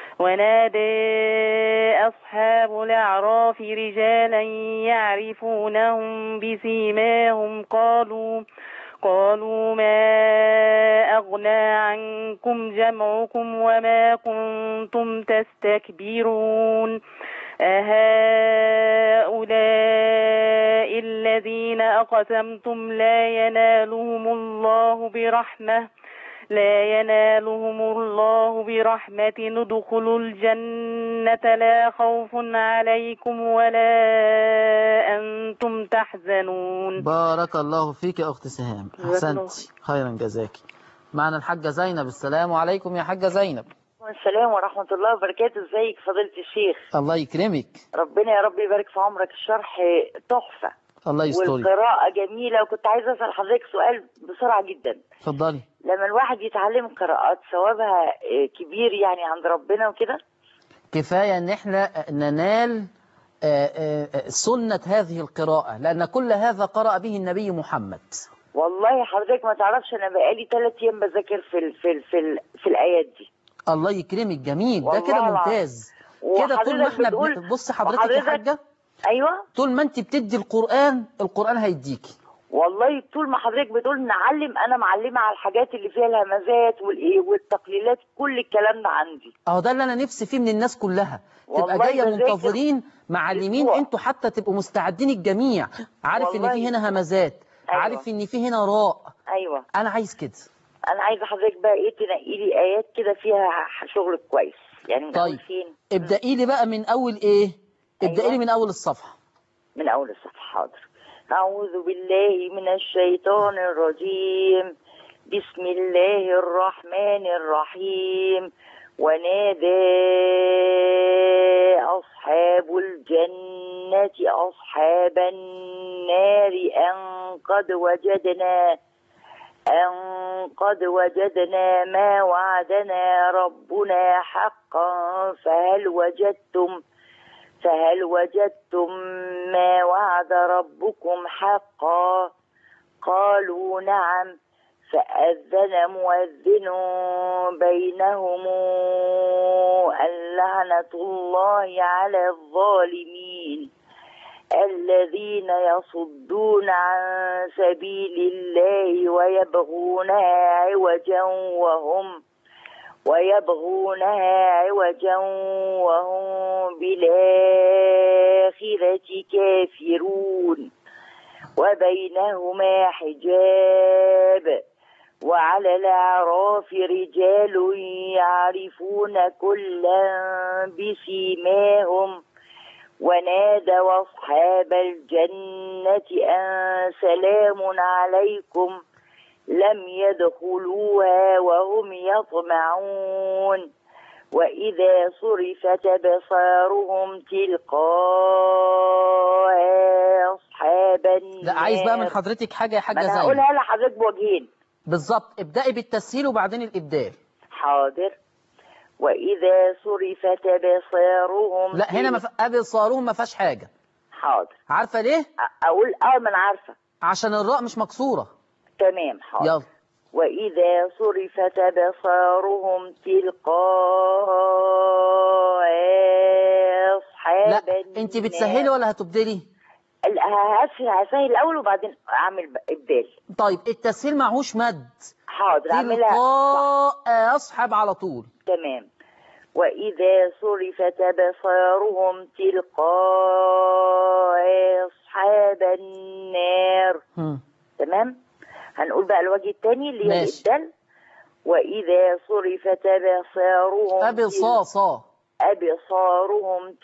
Speaker 6: ونادى أصحاب الأعراف رجالا يعرفونهم بسيماهم قالوا قالوا ما أغنى عنكم جمعكم وما كنتم تستكبرون أهؤلاء الذين أقسمتم لا ينالهم الله برحمة لا ينالهم الله برحمة ادخلوا الجنة لا خوف عليكم ولا أنتم تحزنون
Speaker 2: بارك الله فيك يا أخت سهام
Speaker 6: جزاك الله
Speaker 2: أحسنتي خيرا جزاك معنا الحاجة زينب السلام عليكم يا حاجة زينب
Speaker 8: السلام ورحمة الله وبركاته ازيك فضيلة الشيخ
Speaker 2: الله يكرمك
Speaker 8: ربنا يا رب يبارك في عمرك الشرح تحفة
Speaker 2: الله يسترك
Speaker 8: والقراءة جميلة وكنت عايزة أسأل حضرتك سؤال بسرعة جدا
Speaker 2: اتفضلي
Speaker 8: لما الواحد يتعلم قراءات ثوابها آه، كبير يعني عند ربنا وكده
Speaker 2: كفاية ان احنا ننال آه، آه، آه، سنة هذه القراءة لأن كل هذا قرأ به النبي محمد
Speaker 8: والله حضرتك ما تعرفش أنا بقالي ثلاث أيام بذاكر في ال في ال في, ال في الآيات دي
Speaker 2: الله يكرمك جميل ده
Speaker 8: والله
Speaker 2: كده
Speaker 8: العظيم.
Speaker 2: ممتاز كده طول ما
Speaker 8: وحضرتك
Speaker 2: احنا
Speaker 8: بتقول-
Speaker 2: بن- بص حضرتك يا
Speaker 8: وحضرتك-
Speaker 2: حاجة
Speaker 8: أيوه
Speaker 2: طول ما انت بتدي القرآن القرآن هيديكي
Speaker 8: والله طول ما حضرتك بتقول نعلم أنا معلمة على الحاجات اللي فيها الهمزات والإيه والتقليلات كل الكلام ده عندي
Speaker 2: اهو ده اللي انا نفسي فيه من الناس كلها تبقى
Speaker 8: والله
Speaker 2: جايه
Speaker 8: بذاكر
Speaker 2: منتظرين معلمين
Speaker 8: أسبوع.
Speaker 2: انتوا حتى تبقوا مستعدين الجميع عارف ان
Speaker 8: والله.
Speaker 2: في هنا همزات
Speaker 8: أيوة.
Speaker 2: عارف ان في هنا راء
Speaker 8: أيوه
Speaker 2: انا عايز كده
Speaker 8: انا عايزه حضرتك بقى ايه تنقي لي ايات كده فيها شغل كويس يعني من
Speaker 2: طيب.
Speaker 8: اول فين
Speaker 2: ابدأي لي بقى من اول ايه ابدأي
Speaker 8: أيوة.
Speaker 2: لي من اول الصفحه
Speaker 8: من اول الصفحه حاضر اعوذ بالله من الشيطان الرجيم بسم الله الرحمن الرحيم ونادى أصحاب الجنة أصحاب النار أن قد وجدنا أن قد وجدنا ما وعدنا ربنا حقا فهل وجدتم فهل وجدتم ما وعد ربكم حقا قالوا نعم فأذن مؤذن بينهم اللعنة الله على الظالمين الذين يصدون عن سبيل الله ويبغونها عوجا وهم ويبغونها عوجا وهم بالآخرة كافرون وبينهما حجاب وعلى الأعراف رجال يعرفون كلا بسيماهم ونادوا أصحاب الجنة أن سلام عليكم لم يدخلوها وهم يطمعون وإذا صرفت أبصارهم تلقاء أصحاب النار
Speaker 2: لا عايز بقى من حضرتك حاجة يا
Speaker 8: ما
Speaker 2: حاجة
Speaker 8: أنا
Speaker 2: زينب
Speaker 8: هقولها لحضرتك بوجهين
Speaker 2: بالظبط ابدأي بالتسهيل وبعدين الإبدال
Speaker 8: حاضر وإذا صرفت أبصارهم
Speaker 2: لا هنا ما
Speaker 8: تل-
Speaker 2: ف... أبصارهم ما فيهاش حاجة
Speaker 8: حاضر
Speaker 2: عارفة ليه؟
Speaker 8: أ- أقول أه ما أنا عارفة
Speaker 2: عشان الراء مش مكسورة
Speaker 8: تمام حاضر
Speaker 2: يلا
Speaker 8: وإذا صرفت أبصارهم تلقاء أصحاب
Speaker 2: لا
Speaker 8: النار
Speaker 2: انت بتسهلي ولا هتبدلي؟
Speaker 8: ال- هسهل هسهل الأول وبعدين أعمل ب- إبدال
Speaker 2: طيب التسهيل معهوش مد
Speaker 8: حاضر أعملها صح.
Speaker 2: تلقاء أصحاب على طول
Speaker 8: تمام وإذا صرفت أبصارهم تلقاء أصحاب النار
Speaker 2: هم.
Speaker 8: تمام هنقول بقى الوجه الثاني اللي هي
Speaker 2: ماشي.
Speaker 8: الإبدال وإذا صرفت أبصارهم
Speaker 2: أبي صا صا
Speaker 8: أبصارهم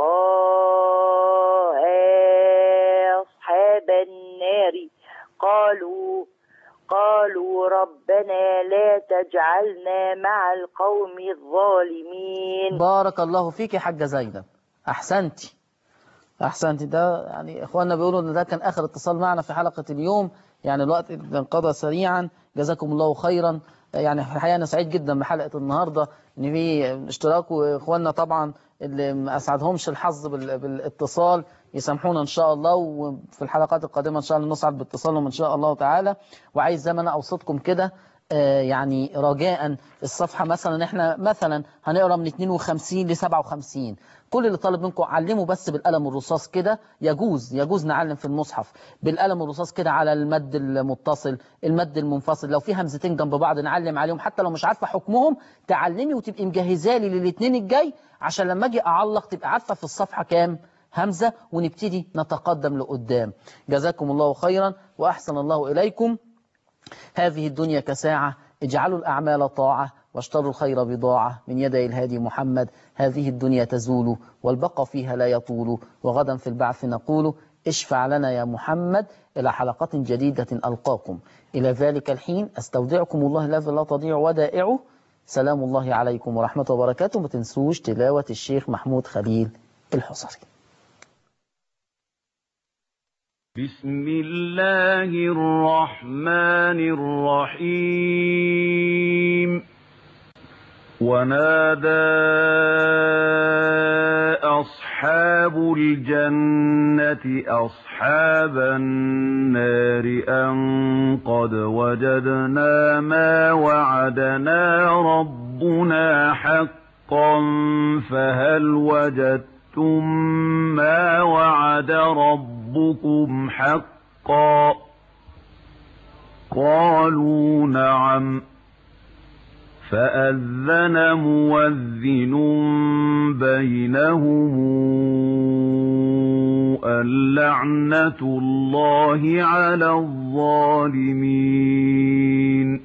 Speaker 8: تلقاء أصحاب النار قالوا قالوا ربنا لا تجعلنا مع القوم الظالمين
Speaker 2: بارك الله فيك يا حاجة زينب أحسنتي أحسنتي ده يعني إخواننا بيقولوا إن ده كان آخر اتصال معنا في حلقة اليوم يعني الوقت انقضى سريعا جزاكم الله خيرا يعني في الحقيقة أنا سعيد جدا بحلقة النهاردة إن في اشتراك وإخواننا طبعا اللي ما أسعدهمش الحظ بال- بالاتصال يسامحونا إن شاء الله وفي الحلقات القادمة إن شاء الله نسعد باتصالهم إن شاء الله تعالى وعايز زي ما أنا أوصيتكم كده آه، يعني رجاء الصفحة مثلا احنا مثلا هنقرا من 52 ل 57 كل اللي طالب منكم علموا بس بالقلم الرصاص كده يجوز يجوز نعلم في المصحف بالقلم الرصاص كده على المد المتصل المد المنفصل لو في همزتين جنب بعض نعلم عليهم حتى لو مش عارفة حكمهم تعلمي وتبقي مجهزة لي للاثنين الجاي عشان لما اجي اعلق تبقى عارفة في الصفحة كام همزة ونبتدي نتقدم لقدام جزاكم الله خيرا وأحسن الله إليكم هذه الدنيا كساعة اجعلوا الأعمال طاعة واشتروا الخير بضاعة من يدي الهادي محمد هذه الدنيا تزول والبقى فيها لا يطول وغدا في البعث نقول اشفع لنا يا محمد إلى حلقة جديدة ألقاكم إلى ذلك الحين أستودعكم الله الذي لا تضيع ودائعه سلام الله عليكم ورحمة وبركاته ما تنسوش تلاوة الشيخ محمود خليل الحصري
Speaker 9: بسم الله الرحمن الرحيم ونادى أصحاب الجنة أصحاب النار أن قد وجدنا ما وعدنا ربنا حقا فهل وجدتم ما وعد ربكم حقا قالوا نعم فأذن مؤذن بينهم اللعنة الله على الظالمين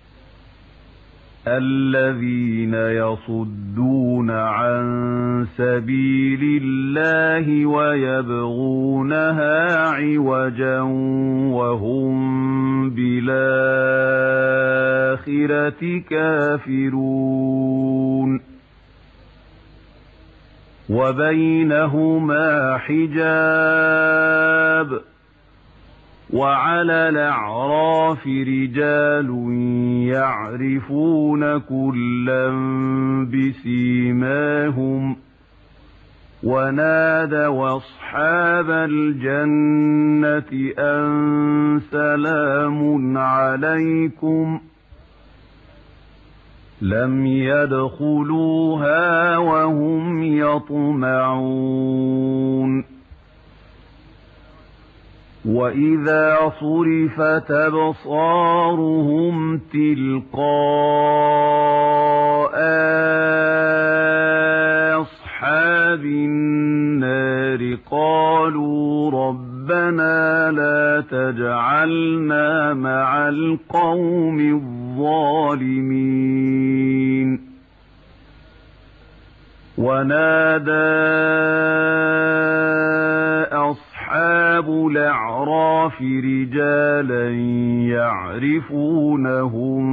Speaker 9: الذين يصدون عن سبيل الله ويبغونها عوجا وهم بلا وبالآخرة كافرون وبينهما حجاب وعلى الأعراف رجال يعرفون كلا بسيماهم ونادوا أصحاب الجنة أن سلام عليكم لم يدخلوها وهم يطمعون وإذا صرفت أبصارهم تلقاء أصحاب النار قالوا ربنا لا تجعلنا مع القوم الظالمين ونادى أصحاب الأعراف رجالا يعرفونهم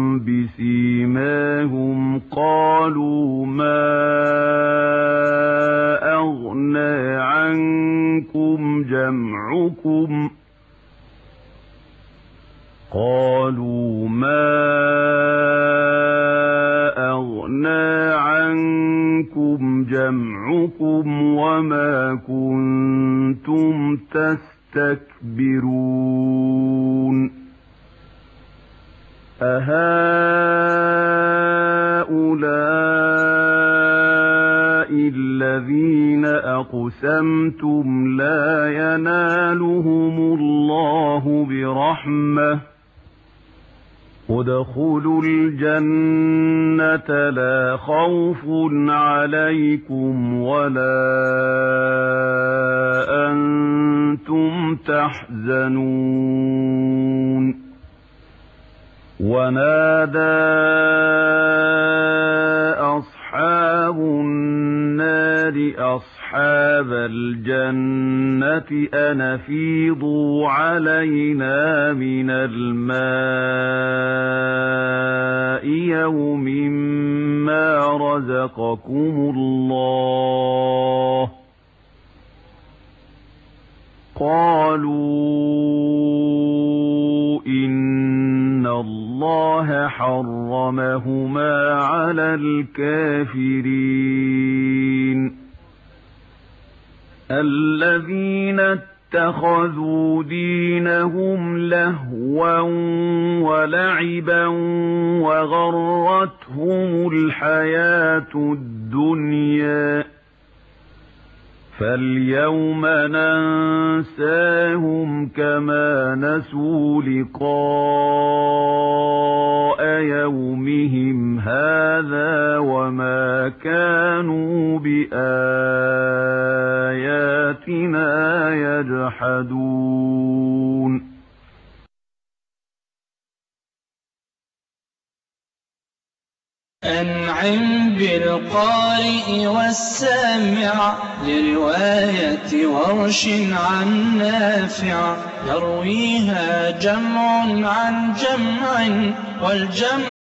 Speaker 9: بسيماهم قالوا ما أغنى عنكم جمعكم قالوا ما أغنى عنكم جمعكم وما كنتم تستكبرون أهؤلاء الذين أقسمتم لا ينالهم الله برحمه ادخلوا الجنة لا خوف عليكم ولا أنتم تحزنون ونادى أصحاب النار أصحاب الجنة أن أفيضوا علينا من الماء يوم ما رزقكم الله قالوا إن الله حرمهما على الكافرين الذين اتخذوا دينهم لهوا ولعبا وغرتهم الحياة الدنيا فاليوم ننساهم كما نسوا لقاء يومهم هذا وما كانوا بآياتنا يجحدون
Speaker 10: أنعم بالقارئ والسامع لرواية ورش عن نافع يرويها جمع عن جمع والجمع